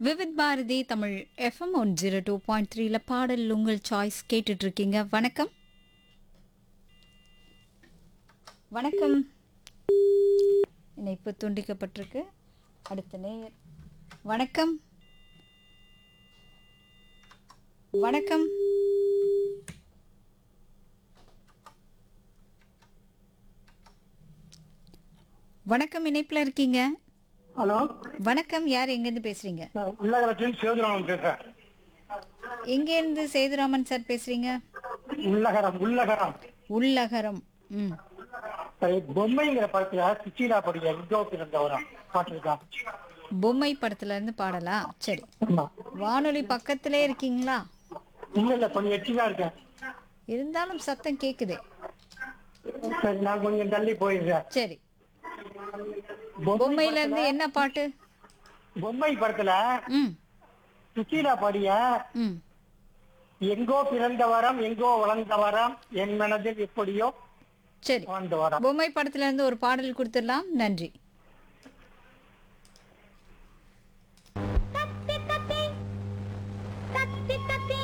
Vividh Bharati Tamil FM one zero two point த்ரீல பாடல் உங்கள் சாய்ஸ் கேட்டுட்டு இருக்கீங்க வணக்கம் வணக்கம் இணைப்பு துண்டிக்கப்பட்டிருக்கு அடுத்த நேயர் வணக்கம் வணக்கம் வணக்கம் இணைப்புல இருக்கீங்க ஹலோ வணக்கம் யார் எங்கேருந்து பேசுறீங்க நான் உள்ளகரத்தில் சிவதுராமன் பேசுறேன் எங்கேருந்து சேதுராமன் சார் பேசுறீங்க உள்ளகரம் உள்ளகரம் உள்ளகரம் ம் சரி, பொம்மைங்கிற படத்துல சுச்சீலா படிக்க இந்தோ பிறந்தவரம் பாட்டுருக்கா பொம்மை படத்துல இருந்து பாடலாம் சரி ஆமா வானொலி பக்கத்திலே இருக்கீங்களா இல்ல இல்ல கொஞ்சம் எட்டிதான் இருக்கேன் இருந்தாலும் சத்தம் கேக்குதே சரி நான் கொஞ்சம் தள்ளி போயிடுறேன் சரி பொம்மையில இருந்து என்ன பாட்டு பொம்மை படத்துல ம் சுச்சீலா படிய ம் எங்கோ பிறந்த வரம் எங்கோ வளர்ந்த வரம் என் மனதில் எப்படியோ சரி வாழ்ந்த வரம் பொம்மை படத்துல இருந்து ஒரு பாடல் கொடுத்துடலாம் நன்றி தத்தி தத்தி தத்தி தத்தி